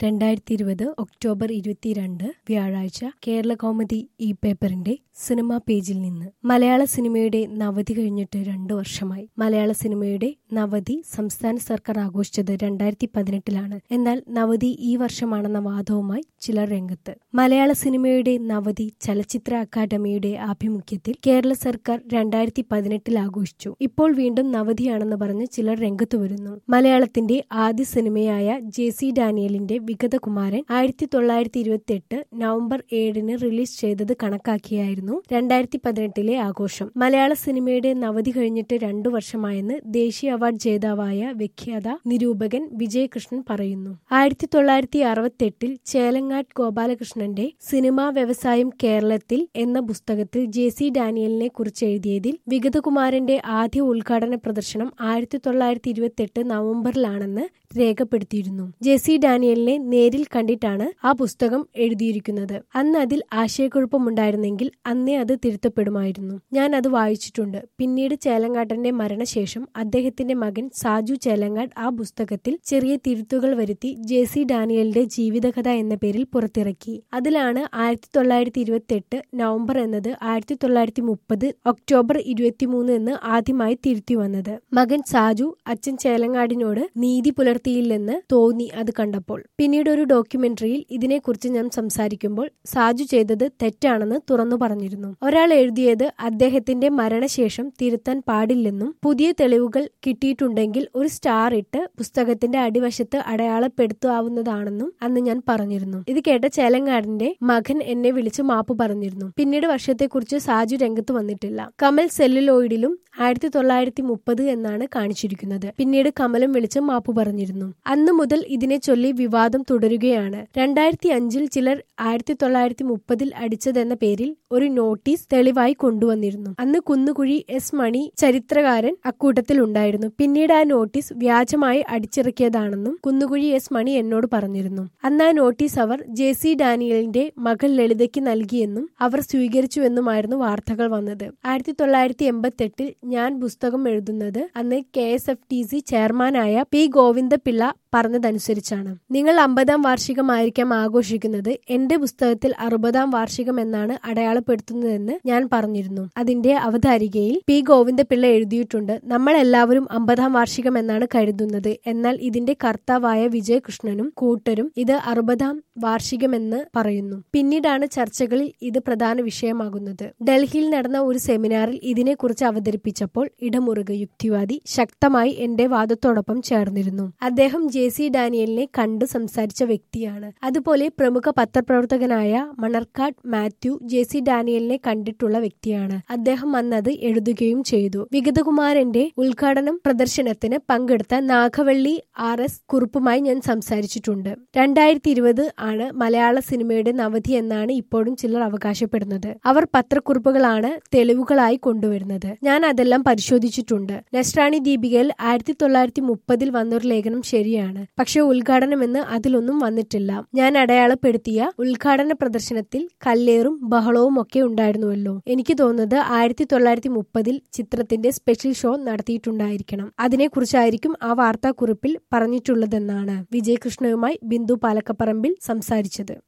രണ്ടായിരത്തി ഇരുപത് ഒക്ടോബർ ഇരുപത്തിരണ്ട് വ്യാഴാഴ്ച കേരള കൗമുദി ഈ പേപ്പറിന്റെ സിനിമാ പേജിൽ നിന്ന് മലയാള സിനിമയുടെ നവതി കഴിഞ്ഞിട്ട് രണ്ടു വർഷമായി മലയാള സിനിമയുടെ നവതി സംസ്ഥാന സർക്കാർ ആഘോഷിച്ചത് രണ്ടായിരത്തി പതിനെട്ടിലാണ് എന്നാൽ നവതി ഈ വർഷമാണെന്ന വാദവുമായി ചിലർ രംഗത്ത് മലയാള സിനിമയുടെ നവതി ചലച്ചിത്ര അക്കാദമിയുടെ ആഭിമുഖ്യത്തിൽ കേരള സർക്കാർ രണ്ടായിരത്തി പതിനെട്ടിൽ ആഘോഷിച്ചു ഇപ്പോൾ വീണ്ടും നവതിയാണെന്ന് പറഞ്ഞ് ചിലർ രംഗത്ത് വരുന്നു മലയാളത്തിന്റെ ആദ്യ സിനിമയായ ജെ സി ഡാനിയലിന്റെ വിഗതകുമാരൻ ആയിരത്തി തൊള്ളായിരത്തി ഇരുപത്തി എട്ട് നവംബർ ഏഴിന് റിലീസ് ചെയ്തത് കണക്കാക്കിയായിരുന്നു രണ്ടായിരത്തി പതിനെട്ടിലെ ആഘോഷം മലയാള സിനിമയുടെ നവതി കഴിഞ്ഞിട്ട് രണ്ടു വർഷമായെന്ന് ദേശീയ അവാർഡ് ജേതാവായ വിഖ്യാത നിരൂപകൻ വിജയകൃഷ്ണൻ പറയുന്നു ആയിരത്തി തൊള്ളായിരത്തി അറുപത്തി എട്ടിൽ ചേലങ്ങാട് ഗോപാലകൃഷ്ണന്റെ സിനിമാ വ്യവസായം കേരളത്തിൽ എന്ന പുസ്തകത്തിൽ ജെ സി ഡാനിയലിനെ കുറിച്ച് എഴുതിയതിൽ വിഗതകുമാരന്റെ ആദ്യ ഉദ്ഘാടന പ്രദർശനം ആയിരത്തി തൊള്ളായിരത്തി ഇരുപത്തി എട്ട് നവംബറിലാണെന്ന് രേഖപ്പെടുത്തിയിരുന്നു ജെ സി ഡാനിയലിനെ നേരിൽ കണ്ടിട്ടാണ് ആ പുസ്തകം എഴുതിയിരിക്കുന്നത് അന്ന് അതിൽ ആശയക്കുഴപ്പമുണ്ടായിരുന്നെങ്കിൽ അന്നേ അത് തിരുത്തപ്പെടുമായിരുന്നു ഞാൻ അത് വായിച്ചിട്ടുണ്ട് പിന്നീട് ചേലങ്ങാട്ടന്റെ മരണശേഷം അദ്ദേഹത്തിന്റെ മകൻ സാജു ചേലങ്ങാട് ആ പുസ്തകത്തിൽ ചെറിയ തിരുത്തുകൾ വരുത്തി ജെ സി ഡാനിയലിന്റെ ജീവിതകഥ എന്ന പേരിൽ പുറത്തിറക്കി അതിലാണ് ആയിരത്തി തൊള്ളായിരത്തി ഇരുപത്തി എട്ട് നവംബർ എന്നത് ആയിരത്തി തൊള്ളായിരത്തി മുപ്പത് ഒക്ടോബർ ഇരുപത്തിമൂന്ന് എന്ന് ആദ്യമായി തിരുത്തി വന്നത് മകൻ സാജു അച്ഛൻ ചേലങ്ങാടിനോട് നീതി പുലർത്തിയില്ലെന്ന് തോന്നി അത് കണ്ടപ്പോൾ പിന്നീട് ഒരു ഡോക്യുമെന്ററിയിൽ ഇതിനെക്കുറിച്ച് ഞാൻ സംസാരിക്കുമ്പോൾ സാജു ചെയ്തത് തെറ്റാണെന്ന് തുറന്നു പറഞ്ഞിരുന്നു ഒരാൾ എഴുതിയത് അദ്ദേഹത്തിന്റെ മരണശേഷം തിരുത്താൻ പാടില്ലെന്നും പുതിയ തെളിവുകൾ കിട്ടിയിട്ടുണ്ടെങ്കിൽ ഒരു സ്റ്റാർ ഇട്ട് പുസ്തകത്തിന്റെ അടിവശത്ത് അടയാളപ്പെടുത്താവുന്നതാണെന്നും അന്ന് ഞാൻ പറഞ്ഞിരുന്നു ഇത് കേട്ട ചേലങ്ങാടിന്റെ മകൻ എന്നെ വിളിച്ച് മാപ്പ് പറഞ്ഞിരുന്നു പിന്നീട് വർഷത്തെക്കുറിച്ച് സാജു രംഗത്ത് വന്നിട്ടില്ല കമൽ സെല്ലുലോയിഡിലും ആയിരത്തി തൊള്ളായിരത്തി മുപ്പത് എന്നാണ് കാണിച്ചിരിക്കുന്നത് പിന്നീട് കമലും വിളിച്ച് മാപ്പ് പറഞ്ഞിരുന്നു അന്ന് മുതൽ ഇതിനെ ചൊല്ലി വിവാദം തുടരുകയാണ് രണ്ടായിരത്തി അഞ്ചിൽ ചിലർ ആയിരത്തി തൊള്ളായിരത്തി മുപ്പതിൽ അടിച്ചതെന്ന പേരിൽ ഒരു നോട്ടീസ് തെളിവായി കൊണ്ടുവന്നിരുന്നു അന്ന് കുന്നുകുഴി എസ് മണി ചരിത്രകാരൻ അക്കൂട്ടത്തിൽ ഉണ്ടായിരുന്നു പിന്നീട് ആ നോട്ടീസ് വ്യാജമായി അടിച്ചിറക്കിയതാണെന്നും കുന്നുകുഴി എസ് മണി എന്നോട് പറഞ്ഞിരുന്നു അന്ന് ആ നോട്ടീസ് അവർ ജെ സി ഡാനിയലിന്റെ മകൾ ലളിതയ്ക്ക് നൽകിയെന്നും അവർ സ്വീകരിച്ചുവെന്നുമായിരുന്നു വാർത്തകൾ വന്നത് ആയിരത്തി തൊള്ളായിരത്തി എൺപത്തെട്ടിൽ ഞാൻ പുസ്തകം എഴുതുന്നത് അന്ന് K S F T C ചെയർമാനായ പി ഗോവിന്ദപിള്ള പറഞ്ഞതനുസരിച്ചാണ് നിങ്ങൾ അമ്പതാം വാർഷികമായിരിക്കാം ആഘോഷിക്കുന്നത് എന്റെ പുസ്തകത്തിൽ അറുപതാം വാർഷികം എന്നാണ് അടയാളപ്പെടുത്തുന്നതെന്ന് ഞാൻ പറഞ്ഞിരുന്നു അതിന്റെ അവതാരികയിൽ പി ഗോവിന്ദപിള്ള എഴുതിയിട്ടുണ്ട് നമ്മൾ എല്ലാവരും അമ്പതാം വാർഷികം എന്നാണ് കരുതുന്നത് എന്നാൽ ഇതിന്റെ കർത്താവായ വിജയകൃഷ്ണനും കൂട്ടരും ഇത് അറുപതാം വാർഷികമെന്ന് പറയുന്നു പിന്നീടാണ് ചർച്ചകളിൽ ഇത് പ്രധാന വിഷയമാകുന്നത് ഡൽഹിയിൽ നടന്ന ഒരു സെമിനാറിൽ ഇതിനെക്കുറിച്ച് അവതരിപ്പിച്ചപ്പോൾ ഇടമുറുക യുക്തിവാദി ശക്തമായി എന്റെ വാദത്തോടൊപ്പം ചേർന്നിരുന്നു അദ്ദേഹം ജെ സി ഡാനിയലിനെ കണ്ടു സംസാരിച്ച വ്യക്തിയാണ് അതുപോലെ പ്രമുഖ പത്രപ്രവർത്തകനായ മണർക്കാട് മാത്യു ജെ സി ഡാനിയലിനെ കണ്ടിട്ടുള്ള വ്യക്തിയാണ് അദ്ദേഹം അന്നത് എഴുതുകയും ചെയ്തു വിഗതകുമാരന്റെ ഉദ്ഘാടനം പ്രദർശനത്തിന് പങ്കെടുത്ത നാഗവള്ളി ആർ എസ് കുറുപ്പുമായി ഞാൻ സംസാരിച്ചിട്ടുണ്ട് രണ്ടായിരത്തി ഇരുപത് ആണ് മലയാള സിനിമയുടെ നവതി എന്നാണ് ഇപ്പോഴും ചിലർ അവകാശപ്പെടുന്നത് അവർ പത്രക്കുറിപ്പുകളാണ് തെളിവുകളായി കൊണ്ടുവരുന്നത് ഞാൻ അതെല്ലാം പരിശോധിച്ചിട്ടുണ്ട് നസ്രാണി ദീപികയിൽ ആയിരത്തി തൊള്ളായിരത്തി മുപ്പതിൽ വന്നൊരു ലേഖനം ശരിയാണ് പക്ഷെ ഉദ്ഘാടനമെന്ന് അതിലൊന്നും വന്നിട്ടില്ല ഞാൻ അടയാളപ്പെടുത്തിയ ഉദ്ഘാടന പ്രദർശനത്തിൽ കല്ലേറും ബഹളവും ഒക്കെ ഉണ്ടായിരുന്നുവല്ലോ എനിക്ക് തോന്നുന്നത് ആയിരത്തി തൊള്ളായിരത്തി മുപ്പതിൽ ചിത്രത്തിന്റെ സ്പെഷ്യൽ ഷോ നടത്തിയിട്ടുണ്ടായിരിക്കണം അതിനെക്കുറിച്ചായിരിക്കും ആ വാർത്താക്കുറിപ്പിൽ പറഞ്ഞിട്ടുള്ളതെന്നാണ് വിജയകൃഷ്ണയുമായി ബിന്ദു പാലക്കപ്പറമ്പിൽ സംസാരിച്ചത്